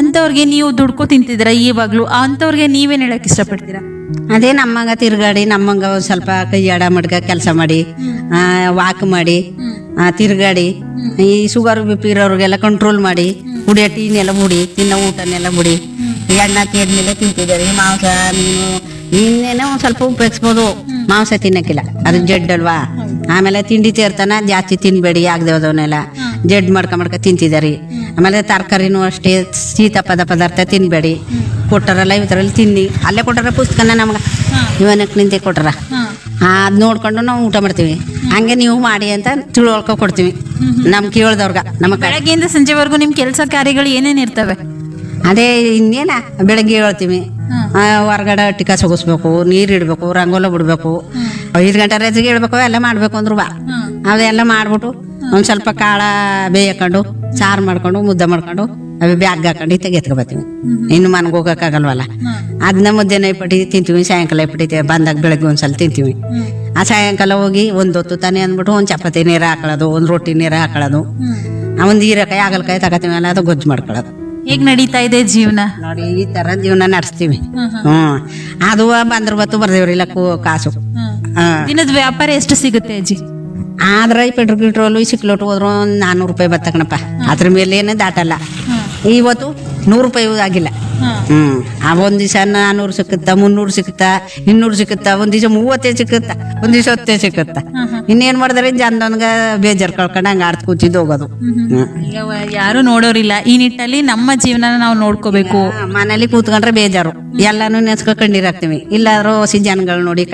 ಅಂತವ್ರಿಗೆ ನೀವು ದುಡ್ಕೊ ತಿಂತಿದ್ದೀರಾ ಇವಾಗ್ಲೂ ಅಂತವ್ರಿಗೆ ನೀವೇನ್ ಹೇಳಕ್ ಇಷ್ಟಪಡ್ತೀರಾ ಅದೇ ನಮ್ಮಂಗ ತಿರ್ಗಾಡಿ ನಮ್ಮಂಗ ಒಂದ್ ಸ್ವಲ್ಪ ಕೈ ಆಡ ಮಡ್ಗ ಕೆಲಸ ಮಾಡಿ ವಾಕ್ ಮಾಡಿ ಆ, ತಿರ್ಗಾಡಿ ಈ ಶುಗರ್ ಬಿ ಪಿ ಇರೋರ್ಗೆಲ್ಲ ಕಂಟ್ರೋಲ್ ಮಾಡಿ ಕುಡಿಯೋ ಟೀನೆಲ್ಲ ಮುಡಿ ತಿನ್ನೋ ಊಟನೆಲ್ಲ ಮುಡಿ ಈ ಎಣ್ಣ ತಿಂದ್ಮೇಲೆ ತಿಂತಿದ್ದಾರೆ ಈ ಮಾಂಸ ಮೀನು ಇನ್ನೇನೋ ಒಂದ್ ಸ್ವಲ್ಪ ಉಪಯೋಗಿಸ್ಬೋದು ಮಾಂಸ ತಿನ್ನಕ್ಕಿಲ್ಲ ಅದು ಜಡ್ ಅಲ್ವಾ ಆಮೇಲೆ ತಿಂಡಿ ತೀರ್ತಾನ ಜಾಸ್ತಿ ತಿನ್ಬೇಡಿ ಆಗದೆ ಹೋದವನ್ನೆಲ್ಲ ಜಡ್ ಮಾಡ್ಕ ಮಾಡ್ಕ ತಿಂತಿದಾರಿ ಆಮೇಲೆ ತರಕಾರಿನೂ ಅಷ್ಟೇ ಶೀತ ಪದ ಪದಾರ್ಥ ತಿನ್ಬೇಡಿ ಕೊಟ್ಟಾರಲ್ಲ ಇವತ್ತರಲ್ಲಿ ತಿನ್ನಿ ಅಲ್ಲೇ ಕೊಟ್ಟಾರ ಪುಸ್ತಕನ ನಮ್ಗೆ ಇವನಕ್ಕೆ ನಿಂತೆ ಕೊಟ್ಟಾರ ಅದ್ ನೋಡ್ಕೊಂಡು ನಾವು ಊಟ ಮಾಡ್ತೀವಿ ಹಂಗೆ ನೀವು ಮಾಡಿ ಅಂತ ತಿಳುವಳ್ಕೊ ಕೊಡ್ತೀವಿ ನಮ್ ಕೇಳ್ದವ್ರಗ ನಮ್ಮ ಕಡೆ ಬೆಳಗ್ಗೆಯಿಂದ ಸಂಜೆವರೆಗೂ ನಿಮ್ ಕೆಲಸ ಕಾರ್ಯಗಳು ಏನೇನ್ ಇರ್ತವೆ ಅದೇ ಇನ್ನೇನ ಬೆಳಗ್ಗೆ ಹೇಳ್ತೀವಿ ಆ, ಹೊರ್ಗಡೆ ಅಟ್ಟಿ ಕಸ ಒಗಿಸ್ಬೇಕು ನೀರ್ ಇಡ್ಬೇಕು ರಂಗೋಲ ಬಿಡ್ಬೇಕು ಐದು ಗಂಟೆ ರಜೆಗೆ ಇಡ್ಬೇಕು ಎಲ್ಲ ಮಾಡ್ಬೇಕು ಅಂದ್ರು ಬಾ ಅದೆಲ್ಲ ಮಾಡ್ಬಿಟ್ಟು ಒಂದ್ ಸ್ವಲ್ಪ ಕಾಳ ಬೇಯಕೊಂಡು ಸಾರು ಮಾಡ್ಕೊಂಡು ಮುದ್ದೆ ಮಾಡ್ಕೊಂಡು ಅవి ಬ್ಯಾಗ್ ಹಾಕೊಂಡು ಇತ್ತಾಗ ಎತ್ಕೊಬತ್ತೀವಿ ಇನ್ನು ಮನೆಗೆ ಹೋಗಕ್ಕಾಗಲ್ವಲ್ಲ ಅದನ್ನ ಮುದ್ದೆ ನೈಪಟ್ಟಿ ತಿಂತೀವಿ ಸಾಯಂಕಾಲ ಇಪ್ಪಟ್ಟಿ ಬಂದಾಗ ಬೆಳಗ್ಗೆ ಒಂದ್ಸಲ ತಿಂತೀವಿ ಆ ಸಾಯಂಕಾಲ ಹೋಗಿ ಒಂದ್ ಹೊತ್ತು ತಾನೆ ಅಂದ್ಬಿಟ್ಟು ಒಂದ್ ಚಪಾತಿ ನೀರು ಹಾಕೊಳ್ಳೋದು ಒಂದ್ ರೊಟ್ಟಿ ನೀರು ಹಾಕೊಳ್ಳೋದು ಒಂದ್ ಹೀರೆಕಾಯಿ ಹಾಗಲಕಾಯಿ ತಗೋತೀವಿ ಅಲ್ಲ ಅದು ಗೊಜ್ಜು ಮಾಡ್ಕೊಳ್ಳೋದು ಹೇಗ್ ನಡೀತಾ ಇದೆ ಜೀವನ ನೋಡಿ ಈ ತರ ಜೀವನ ನಡೆಸ್ತೀವಿ ಹ್ಮ್ ಅದು ಬಂದ್ರ ಬತ್ತು ಬರ್ದೇವ್ರಿಲ್ಲ ಕೂ- ಕಾಸು ಹಾ. ದಿನದ ವ್ಯಾಪಾರ ಎಷ್ಟು ಸಿಗುತ್ತೆ ಅಜ್ಜಿ ಆದ್ರೆ ಈ ಪೆಟ್ರೋಲ್ ಗಿಟ್ರೋಲು ಈ ಸಿಕ್ಲೋಟು ಹೋದ್ರು ಒಂದ್ ನಾನ್ನೂರು ರೂಪಾಯಿ ಬತ್ತಕಣಪ್ಪ ಅದ್ರ ಮೇಲೆ ಏನು ದಾಟಲ್ಲ ಇವತ್ತು ನೂರು ರೂಪಾಯಿ ಆಗಿಲ್ಲ ಹ್ಮ್ ಆ ಒಂದ್ ದಿವಸ ನಾನ್ನೂರು ಸಿಕ್ಕುತ್ತಾ ಮುನ್ನೂರು ಸಿಕ್ಕುತ್ತಾ ಇನ್ನೂರು ಸಿಕ್ಕುತ್ತಾ ಒಂದ್ ದಿವಸ ಮೂವತ್ತೇ ಸಿಕ್ಕುತ್ತಾ ಒಂದ್ ದಿವಸ ಹೊತ್ತೇ ಸಿಕ್ಕುತ್ತಾ ಇನ್ನೇನ್ ಮಾಡಿದ್ರೆ ಜನದನ್ಗ ಬೇಜಾರ್ ಕಳ್ಕೊಂಡು ಹಂಗ ಆಡ್ತ ಕೂತಿದ್ದು ಹೋಗೋದು ಹ್ಮ್. ಈಗ ವ- ಯಾರು ನೋಡೋರಿಲ್ಲ ಈ ನಿಟ್ಟಲ್ಲಿ ನಮ್ಮ ಜೀವನ ನಾವು ನೋಡ್ಕೋಬೇಕು ಮನೇಲಿ ಕೂತ್ಕೊಂಡ್ರೆ ಬೇಜಾರು ಎಲ್ಲಾನು ನೆನ್ಸ್ಕೊಂಡ್ ಕಣ್ಣೀರ್ ಹಾಕ್ತಿವಿ ಇಲ್ಲಾದ್ರೂ ಹೊಸಿ ಜನಗಳು ನೋಡಿ